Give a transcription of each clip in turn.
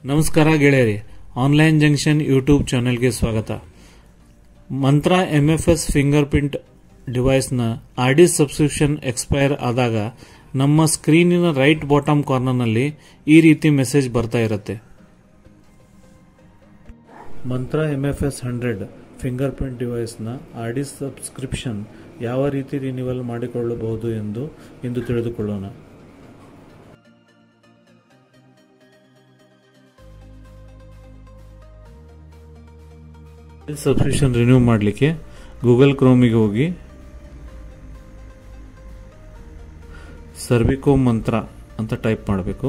ನಮಸ್ಕಾರ ಗೆಳೆಯರಿ online junction YouTube ಚಾನೆಲ್ಗೆ ಸ್ವಾಗತ Mantra M F S fingerprint ಡಿವೈಸ್ನ ಆರ್ ಡಿ ಸಬ್ಸ್ಕ್ರಿಪ್ಷನ್ ಎಕ್ಸ್ಪೈರ್ ಆದಾಗ ನಮ್ಮ ಸ್ಕ್ರೀನಿನ ರೈಟ್ ಬಾಟಮ್ ಕಾರ್ನರ್ನಲ್ಲಿ ಈ ರೀತಿ ಮೆಸೇಜ್ ಬರ್ತಾ ಇರುತ್ತೆ Mantra M F S hundred fingerprint ಡಿವೈಸ್ನ ಆರ್ ಡಿ ಸಬ್ಸ್ಕ್ರಿಪ್ಷನ್ ಯಾವ ರೀತಿ ರಿನಿವಲ್ ಮಾಡಿಕೊಳ್ಳಬಹುದು ಎಂದು ಇಂದು ತಿಳಿದುಕೊಳ್ಳೋಣ ಸಬ್ಸ್ಕ್ರಿಪ್ಷನ್ ರಿನ್ಯೂ ಮಾಡಲಿಕ್ಕೆ ಗೂಗಲ್ ಕ್ರೋಮಿಗೆ ಹೋಗಿ ಸರ್ವಿಕೋ ಮಂತ್ರ ಅಂತ ಟೈಪ್ ಮಾಡಬೇಕು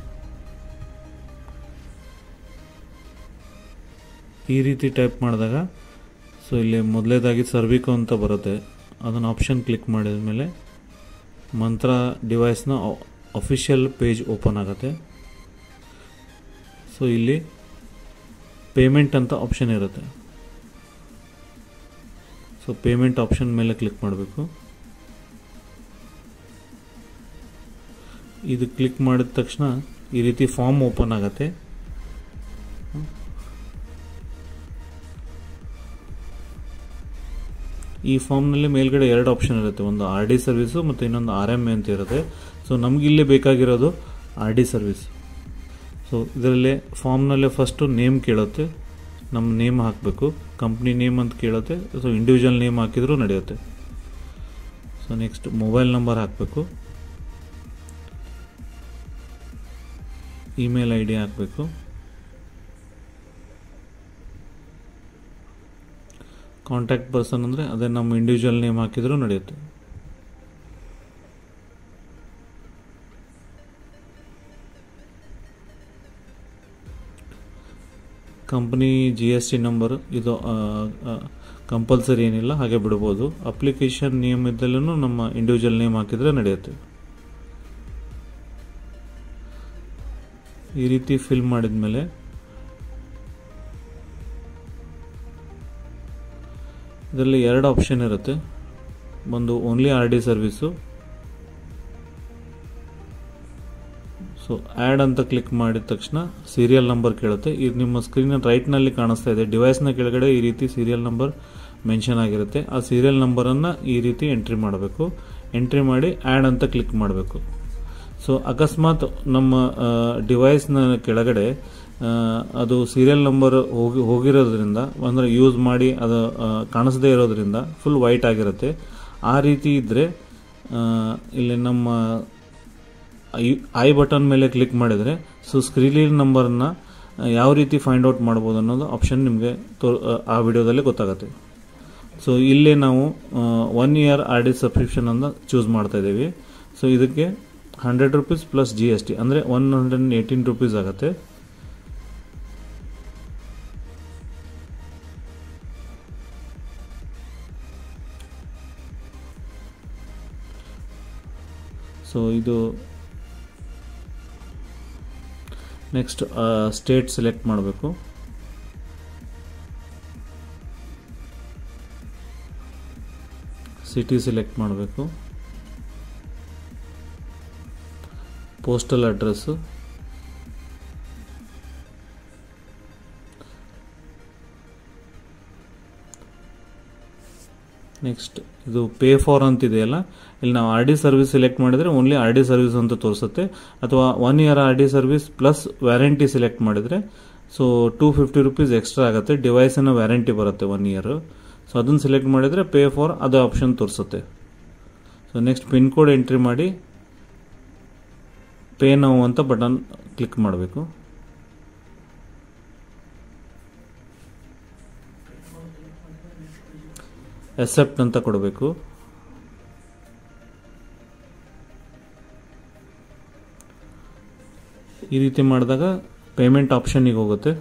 ಈ ರೀತಿ ಟೈಪ್ ಮಾಡಿದಾಗ ಸೊ ಇಲ್ಲಿ ಮೊದಲೇದಾಗಿ ಸರ್ವಿಕೋ ಅಂತ ಬರುತ್ತೆ ಅದನ್ನು ಆಪ್ಷನ್ ಕ್ಲಿಕ್ ಮಾಡಿದ ಮೇಲೆ ಮಂತ್ರ ಡಿವೈಸ್ನ ಅಫಿಷಿಯಲ್ ಪೇಜ್ ಓಪನ್ ಆಗುತ್ತೆ ಸೊ ಇಲ್ಲಿ ಪೇಮೆಂಟ್ ಅಂತ ಆಪ್ಷನ್ ಇರುತ್ತೆ ಸೊ ಪೇಮೆಂಟ್ ಆಪ್ಷನ್ ಮೇಲೆ ಕ್ಲಿಕ್ ಮಾಡಬೇಕು ಇದು ಕ್ಲಿಕ್ ಮಾಡಿದ ತಕ್ಷಣ ಈ ರೀತಿ ಫಾರ್ಮ್ ಓಪನ್ ಆಗುತ್ತೆ ಈ ಫಾರ್ಮ್ನಲ್ಲಿ ಮೇಲ್ಗಡೆ ಎರಡು ಆಪ್ಷನ್ ಇರುತ್ತೆ ಒಂದು ಆರ್ ಡಿ ಸರ್ವಿಸು ಮತ್ತು ಇನ್ನೊಂದು ಆರ್ ಎಮ್ ಎ ಅಂತ ಇರುತ್ತೆ ಸೊ ನಮ್ಗೆ ಇಲ್ಲಿ ಬೇಕಾಗಿರೋದು ಆರ್ ಡಿ ಸರ್ವಿಸ್ ಸೊ ಇದರಲ್ಲಿ ಫಾರ್ಮ್ನಲ್ಲೇ ಫಸ್ಟು ನೇಮ್ ಕೇಳುತ್ತೆ ನಮ್ಮ ನೇಮ್ ಹಾಕಬೇಕು ಕಂಪ್ನಿ ನೇಮ್ ಅಂತ ಕೇಳುತ್ತೆ ಸೊ ಇಂಡಿವಿಜುವಲ್ ನೇಮ್ ಹಾಕಿದರೂ ನಡೆಯುತ್ತೆ ಸೊ ನೆಕ್ಸ್ಟ್ ಮೊಬೈಲ್ ನಂಬರ್ ಹಾಕಬೇಕು ಇಮೇಲ್ ಐ ಡಿ ಹಾಕಬೇಕು ಕಾಂಟ್ಯಾಕ್ಟ್ ಪರ್ಸನ್ ಅಂದರೆ ಅದೇ ನಮ್ಮ ಇಂಡಿವಿಜುವಲ್ ನೇಮ್ ಹಾಕಿದರೂ ನಡೆಯುತ್ತೆ company G S T number ಇದು ಕಂಪಲ್ಸರಿ ಏನಿಲ್ಲ ಹಾಗೆ ಬಿಡ್ಬೋದು ಅಪ್ಲಿಕೇಶನ್ ನೇಮ್ ಇದ್ದಲ್ಲೂ ನಮ್ಮ ಇಂಡಿವಿಜುವಲ್ ನೇಮ್ ಹಾಕಿದರೆ ನಡೆಯುತ್ತೆ ಈ ರೀತಿ ಫಿಲ್ ಮಾಡಿದ ಮೇಲೆ ಇದರಲ್ಲಿ ಎರಡು ಆಪ್ಷನ್ ಇರುತ್ತೆ ಒಂದು only R D service so add ಅಂತ ಕ್ಲಿಕ್ ಮಾಡಿದ ತಕ್ಷಣ ಸೀರಿಯಲ್ ನಂಬರ್ ಕೇಳುತ್ತೆ ಇದು ನಿಮ್ಮ ಸ್ಕ್ರೀನ್ ರೈಟ್ನಲ್ಲಿ ಕಾಣಿಸ್ತಾ ಇದೆ ಡಿವೈಸ್ನ ಕೆಳಗಡೆ ಈ ರೀತಿ ಸೀರಿಯಲ್ ನಂಬರ್ ಮೆನ್ಷನ್ ಆಗಿರುತ್ತೆ ಆ ಸೀರಿಯಲ್ ನಂಬರನ್ನು ಈ ರೀತಿ ಎಂಟ್ರಿ ಮಾಡಬೇಕು ಎಂಟ್ರಿ ಮಾಡಿ ಆ್ಯಡ್ ಅಂತ ಕ್ಲಿಕ್ ಮಾಡಬೇಕು ಸೊ ಅಕಸ್ಮಾತ್ ನಮ್ಮ ಡಿವೈಸ್ನ ಕೆಳಗಡೆ ಅದು ಸೀರಿಯಲ್ ನಂಬರ್ ಹೋಗಿ ಹೋಗಿರೋದ್ರಿಂದ ಅಂದರೆ ಯೂಸ್ ಮಾಡಿ ಅದು ಕಾಣಿಸದೇ ಇರೋದ್ರಿಂದ ಫುಲ್ ವೈಟ್ ಆಗಿರುತ್ತೆ ಆ ರೀತಿ ಇದ್ದರೆ ಇಲ್ಲಿ ನಮ್ಮ ಐ ಐ ಬಟನ್ ಮೇಲೆ ಕ್ಲಿಕ್ ಮಾಡಿದರೆ ಸೊ ಸ್ಕ್ರೀನ್ ನಂಬರ್ನ ಯಾವ ರೀತಿ ಫೈಂಡ್ ಔಟ್ ಮಾಡ್ಬೋದು ಅನ್ನೋದು ಆಪ್ಷನ್ ನಿಮಗೆ ತೋ ಆ ವಿಡಿಯೋದಲ್ಲಿ ಗೊತ್ತಾಗುತ್ತೆ ಸೊ ಇಲ್ಲಿ ನಾವು one year R D subscription ಅಂತ ಚೂಸ್ ಮಾಡ್ತಾ ಇದ್ದೀವಿ ಸೊ ಇದಕ್ಕೆ hundred rupees plus G S T ಅಂದರೆ ಒನ್ ಹಂಡ್ರೆಡ್ ಏಯ್ಟೀನ್ ರುಪೀಸ್ ಆಗುತ್ತೆ ಸೊ ಇದು ನೆಕ್ಸ್ಟ್ ಸ್ಟೇಟ್ ಸೆಲೆಕ್ಟ್ ಮಾಡಬೇಕು ಸಿಟಿ ಸೆಲೆಕ್ಟ್ ಮಾಡಬೇಕು ಪೋಸ್ಟಲ್ ಅಡ್ರೆಸ್ಸು ನೆಕ್ಸ್ಟ್ ಇದು ಪೇ ಫಾರ್ ಅಂತಿದೆಯಲ್ಲ ಇಲ್ಲಿ ನಾವು ಆರ್ ಡಿ ಸರ್ವಿಸ್ ಸೆಲೆಕ್ಟ್ ಮಾಡಿದರೆ ಓನ್ಲಿ ಆರ್ ಡಿ ಸರ್ವಿಸ್ ಅಂತ ತೋರಿಸುತ್ತೆ ಅಥವಾ one year R D service plus warranty select ಮಾಡಿದರೆ so two fifty rupees extra ಆಗುತ್ತೆ ಡಿವೈಸಿನ ವ್ಯಾರಂಟಿ ಬರುತ್ತೆ ಒನ್ ಇಯರ್ ಸೊ ಅದನ್ನು ಸೆಲೆಕ್ಟ್ ಮಾಡಿದರೆ ಪೇ ಫಾರ್ ಅದು ಆಪ್ಷನ್ ತೋರಿಸುತ್ತೆ so next pin code entry ಮಾಡಿ ಪೇ ನಾವು ಅಂತ ಬಟನ್ ಕ್ಲಿಕ್ ಮಾಡಬೇಕು ಎಕ್ಸೆಪ್ಟ್ ಅಂತ ಕೊಡಬೇಕು ಈ ರೀತಿ ಮಾಡಿದಾಗ ಪೇಮೆಂಟ್ ಆಪ್ಷನ್ನಿಗೆ ಹೋಗುತ್ತೆ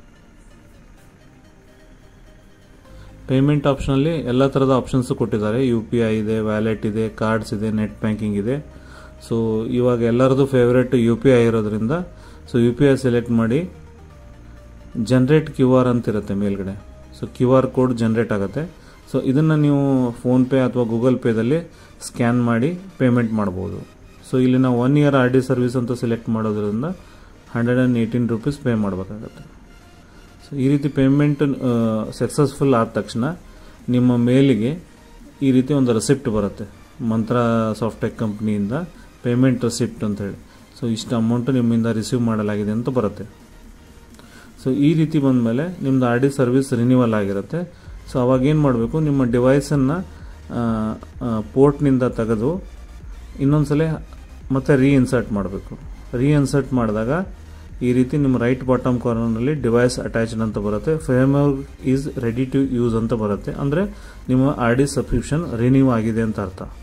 ಪೇಮೆಂಟ್ ಆಪ್ಷನಲ್ಲಿ ಎಲ್ಲ ಥರದ ಆಪ್ಷನ್ಸ್ ಕೊಟ್ಟಿದ್ದಾರೆ ಯು ಪಿ ಐ ಇದೆ ವ್ಯಾಲೆಟ್ ಇದೆ ಕಾರ್ಡ್ಸ್ ಇದೆ ನೆಟ್ ಬ್ಯಾಂಕಿಂಗ್ ಇದೆ ಸೊ ಇವಾಗ ಎಲ್ಲರದು ಫೇವ್ರೇಟ್ ಯು ಪಿ ಐ ಇರೋದ್ರಿಂದ so U P I select ಮಾಡಿ ಜನ್ರೇಟ್ ಕ್ಯೂ ಆರ್ ಅಂತ ಇರುತ್ತೆ ಮೇಲ್ಗಡೆ so Q R code generate ಆಗುತ್ತೆ ಸೊ ಇದನ್ನು ನೀವು ಫೋನ್ಪೇ ಅಥವಾ ಗೂಗಲ್ ಪೇದಲ್ಲಿ ಸ್ಕ್ಯಾನ್ ಮಾಡಿ ಪೇಮೆಂಟ್ ಮಾಡ್ಬೋದು ಸೊ ಇಲ್ಲಿ ನಾವು one year R D service ಅಂತ ಸೆಲೆಕ್ಟ್ ಮಾಡೋದ್ರಿಂದ hundred and eighteen rupees pay ಮಾಡಬೇಕಾಗತ್ತೆ ಸೊ ಈ ರೀತಿ ಪೇಮೆಂಟ್ ಸಕ್ಸಸ್ಫುಲ್ ಆದ ತಕ್ಷಣ ನಿಮ್ಮ ಮೇಲಿಗೆ ಈ ರೀತಿ ಒಂದು ರೆಸಿಪ್ಟ್ ಬರುತ್ತೆ ಮಂತ್ರ ಸಾಫ್ಟ್ವೇರ್ ಕಂಪ್ನಿಯಿಂದ ಪೇಮೆಂಟ್ ರೆಸಿಪ್ಟ್ ಅಂತ ಹೇಳಿ ಸೊ ಇಷ್ಟು ಅಮೌಂಟು ನಿಮ್ಮಿಂದ ರಿಸೀವ್ ಮಾಡಲಾಗಿದೆ ಅಂತ ಬರುತ್ತೆ ಸೊ ಈ ರೀತಿ ಬಂದಮೇಲೆ ನಿಮ್ಮದು ಆರ್ ಡಿ ಸರ್ವಿಸ್ ರಿನ್ಯೂವಲ್ ಆಗಿರುತ್ತೆ ಸೊ ಅವಾಗ ಏನು ಮಾಡಬೇಕು ನಿಮ್ಮ ಡಿವೈಸನ್ನು ಪೋರ್ಟ್ನಿಂದ ತೆಗೆದು ಇನ್ನೊಂದ್ಸಲ ಮತ್ತೆ ರೀಇನ್ಸರ್ಟ್ ಮಾಡಬೇಕು ರೀಇನ್ಸರ್ಟ್ ಮಾಡಿದಾಗ ಈ ರೀತಿ ನಿಮ್ಮ ರೈಟ್ ಬಾಟಮ್ ಕಾರ್ನರ್ನಲ್ಲಿ ಡಿವೈಸ್ ಅಟ್ಯಾಚ್ಡ್ ಅಂತ ಬರುತ್ತೆ framework is ready to use ಅಂತ ಬರುತ್ತೆ ಅಂದರೆ ನಿಮ್ಮ ಆರ್ ಡಿ ಸಬ್ಸ್ಕ್ರಿಪ್ಷನ್ ರಿನ್ಯೂ ಆಗಿದೆ ಅಂತ ಅರ್ಥ